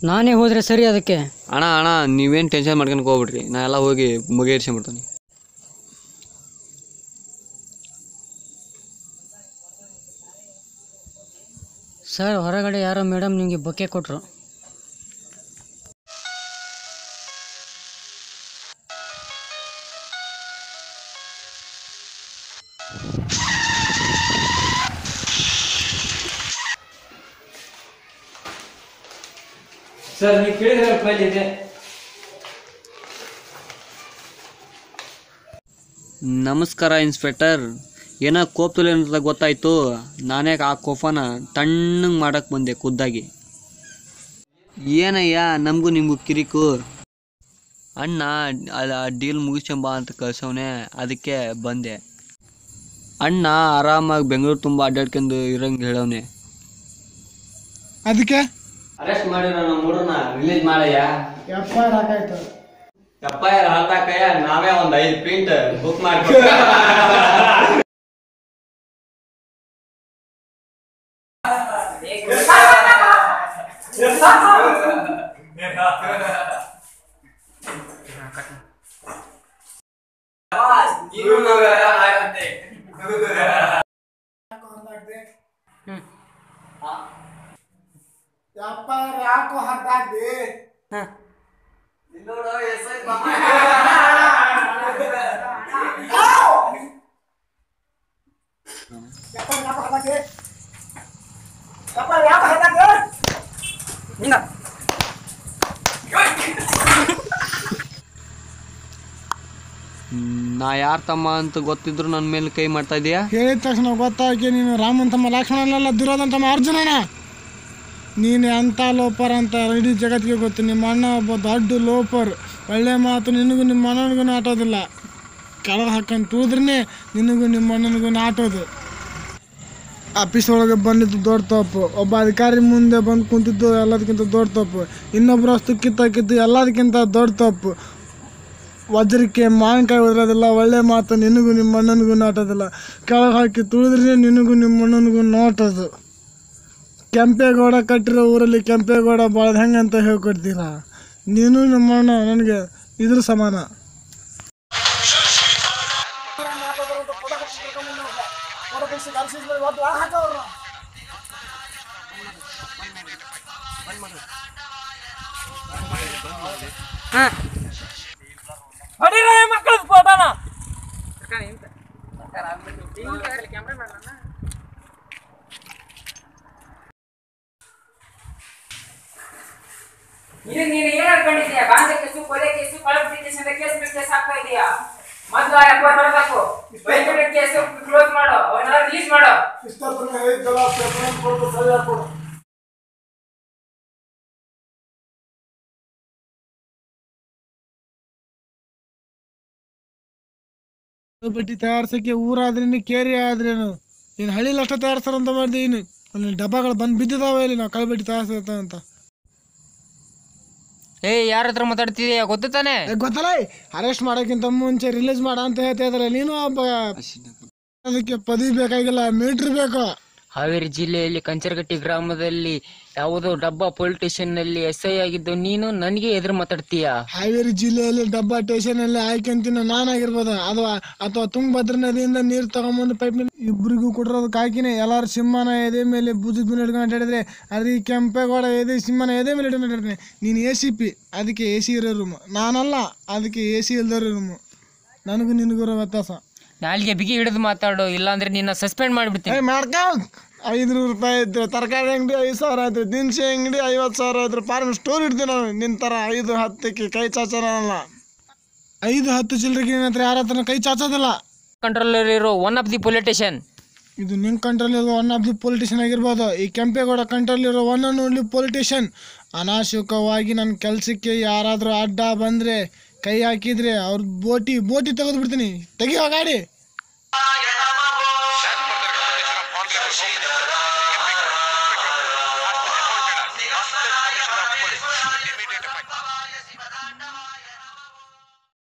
ನಾನೇ ಹೋದರೆ ಸರಿ ಅದಕ್ಕೆ ಅಣ್ಣ ಅಣ್ಣ ನೀವೇನು ಟೆನ್ಷನ್ ಮಾಡ್ಕೊಂಡು ಹೋಗ್ಬಿಡ್ರಿ ನಾ ಎಲ್ಲ ಹೋಗಿ ಬಗೆಹರಿಸ್ಕೊಂಬಿಡ್ತೀನಿ ಸರ್ ಹೊರಗಡೆ ಯಾರೋ ಮೇಡಮ್ ನಿಮಗೆ ಬೊಕ್ಕೆ ಕೊಟ್ಟರು ಸರ್ ನೀವು ಕೇಳಿದ್ರೆ ಫೈಲ್ ಇದೆ ನಮಸ್ಕಾರ ಇನ್ಸ್ಪೆಕ್ಟರ್ ಏನೋ ಕೋಪದಲ್ಲಿ ಅಂತ ಗೊತ್ತಾಯ್ತು ನಾನೇ ಆ ಕೋಫನ ತಣ್ಣಗೆ ಮಾಡಕ್ಕೆ ಬಂದೆ ಖುದ್ದಾಗಿ ಏನಯ್ಯ ನಮಗೂ ನಿಮಗೂ ಕಿರಿಕು ಅಣ್ಣ ಅಲ್ಲ ಡೀಲ್ ಮುಗಿಸ್ಕೊಂಬ ಅಂತ ಕಳ್ಸವನೆ ಅದಕ್ಕೆ ಬಂದೆ ಅಣ್ಣ ಆರಾಮಾಗಿ ಬೆಂಗಳೂರು ತುಂಬ ಅಡ್ಡಾಡ್ಕೊಂಡು ಇರಂಗೆ ಹೇಳವನೆ ಅದಕ್ಕೆ ಅರೆಸ್ಟ್ ಮಾಡಿರೋ ನಮ್ಮ ಮೂರನ್ನ ರಿಲೀಸ್ ಮಾಡಯ್ಯ ಎಫ್ ಐ ಆರ್ ಹಾಕಾಯ್ತು ಎಫ್ ಐ ಆರ್ ಹಾಕಯ್ಯ ನಾವೇ ಒಂದ್ ಐದು ಪ್ರಿಂಟ್ ಬುಕ್ ಮಾಡಿ ಎಫ್ ಐ ಆರ್ ಯಾಕೋ ಹಾಕಾಕ್ದಿ ನಾ ಯಾರ್ ತಮ್ಮ ಅಂತ ಗೊತ್ತಿದ್ರು ನನ್ನ ಮೇಲೆ ಕೈ ಮಾಡ್ತಾ ಇದೀಯಾ ಹೇಳಿದ ತಕ್ಷಣ ಗೊತ್ತಾಗಿ ನೀನು ರಾಮನ್ ತಮ್ಮ ಲಕ್ಷ್ಮಣನಲ್ಲ ದುರ್ಯೋಧನ ತಮ್ಮ ಅರ್ಜುನನ ನೀನು ಎಂಥ ಲೋಪರ್ ಅಂತ ಇಡೀ ಜಗತ್ತಿಗೆ ಗೊತ್ತು ನಿಮ್ಮ ಅಣ್ಣ ಒಬ್ಬ ದೊಡ್ಡ ಲೋಪರ್ ಒಳ್ಳೆ ಮಾತು ನಿನಗೂ ನಿಮ್ಮ ಅಣ್ಣನಿಗೂ ನಾಟೋದಿಲ್ಲ ಕೆಳಗೆ ಹಾಕೊಂಡು ತುಳಿದ್ರೇ ನಿನಗೂ ನಿಮ್ಮ ಅಣ್ಣನಿಗೂ ನಾಟೋದು ಆಫೀಸ್ ಒಳಗೆ ಬಂದಿದ್ದು ದೊಡ್ಡ ತಪ್ಪು ಒಬ್ಬ ಅಧಿಕಾರಿ ಮುಂದೆ ಬಂದು ಕುಂತಿದ್ದು ಎಲ್ಲದಕ್ಕಿಂತ ದೊಡ್ಡ ತಪ್ಪು ಇನ್ನೊಬ್ಬರು ಅಷ್ಟು ಕಿತ್ತಾಕಿದ್ದು ಎಲ್ಲದಕ್ಕಿಂತ ದೊಡ್ಡ ತಪ್ಪು ವಜ್ರಕ್ಕೆ ಮಾವಿನಕಾಯಿ ಒದರೋದಿಲ್ಲ ಒಳ್ಳೆ ಮಾತು ನಿನಗೂ ನಿಮ್ಮ ಅಣ್ಣನಿಗೂ ನಾಟೋದಿಲ್ಲ ಕೆಳಗೆ ಹಾಕಿ ತುಳಿದ್ರೆ ನಿನಗೂ ನಿಮ್ಮ ಅಣ್ಣನಿಗೂ ನೋಟೋದು ಕೆಂಪೇಗೌಡ ಕಟ್ಟಿರೋ ಊರಲ್ಲಿ ಕೆಂಪೇಗೌಡ ಬಾಳದ ಹೆಂಗಂತ ಹೇಳ್ಕೊಡ್ತೀರಾ ನೀನು ನಮ್ಮ ಅಣ್ಣ ನನಗೆ ಇದ್ರ ಸಮಾನ ಮಕ್ಕಳ ಫೋಟೋನ ಇದು ನೀನು ಏನ್ ಅನ್ಕೊಂಡಿದ್ಯಾ ಗಾಂಜಾ ಕೇಸು ಕೊಲೆ ಕೇಸು ಕಳಪೆ ಕೇಸು ಅಂತ ಕೇಸ್ ಮೇಲೆ ಕೇಸ್ ಹಾಕ್ತಾ ಇದೀಯಾ ಮೊದ್ಲು ಆ ಎಫ್ ಮಾಡಬೇಕು ವೈದ್ಯರ ಕೇಸು ಕ್ಲೋಸ್ ಮಾಡು ಅವನ್ನೆಲ್ಲ ರಿಲೀಸ್ ಮಾಡು ಬಟ್ಟಿ ತಯಾರ್ಸಕ್ಕೆ ಊರಾದ್ರೇನು ಕೇರಿ ಆದ್ರೇನು ನೀನು ಹಳ್ಳಿಲಿ ಅಷ್ಟೇ ತಯಾರಿಸ್ತಾರಂತ ಮಾಡಿದೀನಿ ಅಲ್ಲಿ ಡಬ್ಬಗಳು ಬಂದು ಬಿದ್ದಿದಾವೆ ಇಲ್ಲಿ ನಾವು ಕಳ್ಬಟ್ಟಿ ತಯಾರಿಸ್ತಾ ಅಂತ ಏ ಯಾರ ಹತ್ರ ಮಾತಾಡ್ತಿದೀಯ ಗೊತ್ತು ತಾನೆ ಏ, ಗೊತ್ತಲ್ಲ ಅರೆಸ್ಟ್ ಮಾಡೋಕ್ಕಿಂತ ಮುಂಚೆ ರಿಲೀಸ್ ಮಾಡ ಅಂತ ಹೇಳ್ತಾ ಇದ್ದಾರೆ ನೀನು ಒಬ್ಬ ಅದಕ್ಕೆ ಪದವಿ ಬೇಕಾಗಿಲ್ಲ ಮೀಟ್ರ್ ಬೇಕು ಹಾವೇರಿ ಜಿಲ್ಲೆಯಲ್ಲಿ ಕಂಚರಗಟ್ಟಿ ಗ್ರಾಮದಲ್ಲಿ ಯಾವುದೋ ಡಬ್ಬ ಪೊಲೀಸ್ ಸ್ಟೇಷನ್ ನಲ್ಲಿ ಎಸ್ ಐ ಆಗಿದ್ದು ನೀನು ನನಗೆ ಎದುರು ಮಾತಾಡ್ತೀಯ ಹಾವೇರಿ ಜಿಲ್ಲೆಯಲ್ಲಿ ಡಬ್ಬ ಸ್ಟೇಷನ್ ಅಲ್ಲಿ ಆಯ್ಕೊಂತಿನ ನಾನಾಗಿರ್ಬೋದು ಅಥವಾ ಅಥವಾ ತುಂಗಭದ್ರಾ ನದಿಯಿಂದ ನೀರು ತಗೊಂಬಂದು ಪೈಪ್ ಇಬ್ಬರಿಗೂ ಕೊಟ್ಟಿರೋದಕ್ಕೆ ಹಾಕಿನೇ ಎಲ್ಲಾರು ಸಿಂಹನ ಎದೆ ಮೇಲೆ ಬುದ್ಧಿ ಬಿನ್ ಹಿಡ್ಕೊಂಡು ಅಡ್ಡಾಡಿದ್ರೆ ಅದೇ ಕೆಂಪೇಗೌಡ ಎದೆ ಸಿಂಹನ ಎದೆ ಮೇಲೆ ಹಿಡ್ಕೊಂಡು ಅಡ್ಡಾಡ್ತೀನಿ ನೀನು ಎ ಸಿ ಪಿ ಅದಕ್ಕೆ ಎ ಸಿ ಇರೋ ರೂಮು ನಾನಲ್ಲ ಅದಕ್ಕೆ ಎ ಸಿ ಇಲ್ದೋ ರೂಮು ನನಗೂ ನಿನಗೂ ಇರೋ ವ್ಯತ್ಯಾಸ ನಾಲ್ಗೆ ಬಿಗಿ ಹಿಡಿದು ಮಾತಾಡು ಇಲ್ಲಾಂದ್ರೆ ನಿನ್ನ ಸಸ್ಪೆಂಡ್ ಮಾಡಿಬಿಡ್ತೀನಿ ಏ ಮಾಡ್ಕ ಐದುನೂರು ರೂಪಾಯಿ ಇದ್ರೆ ತರಕಾರಿ ಅಂಗಡಿ ಐದು ಸಾವಿರ ಆಯ್ತು ದಿನಸಿ ಅಂಗಡಿ ಐವತ್ತು ಸಾವಿರ ಇದ್ರೆ ಫಾರ್ಮ್ ಸ್ಟೋರ್ ಇಡ್ತೀನಿ ನಾನು ನಿನ್ನ ಥರ ಐದು ಹತ್ತಕ್ಕೆ ಕೈ ಚಾಚನಲ್ಲ ಐದು ಹತ್ತು ಚಿಲ್ಲರೆಗೆ ನಿನ್ನ ಹತ್ರ ಯಾರ ಹತ್ರ ಕೈ ಚಾಚೋದಿಲ್ಲ ಕಂಟ್ರೋಲ್ ಇರೋ one of the police station ಇದು ನಿಮ್ಮ ಕಂಟ್ರೋಲ್ ಇರೋ ಒನ್ ಆಫ್ ದಿ ಪೊಲಿಟಿಷಿಯನ್ ಆಗಿರ್ಬೋದು ಈ ಕೆಂಪೇಗೌಡ ಕಂಟ್ರೋಲ್ ಇರೋ ಒನ್ ಅಂಡ್ ಓನ್ಲಿ ಪೊಲಿಟಿಷಿಯನ್ ಅನಾಶುಕವಾಗಿ ನನ್ನ ಕೆಲಸಕ್ಕೆ ಯಾರಾದರೂ ಅಡ್ಡ ಬಂದರೆ ಕೈ ಹಾಕಿದ್ರೆ ಅವ್ರ ಬೋಟಿ ಬೋಟಿ ತೆಗೆದು ಬಿಡ್ತೀನಿ ತೆಗಿಯೋ ಗಾಡಿ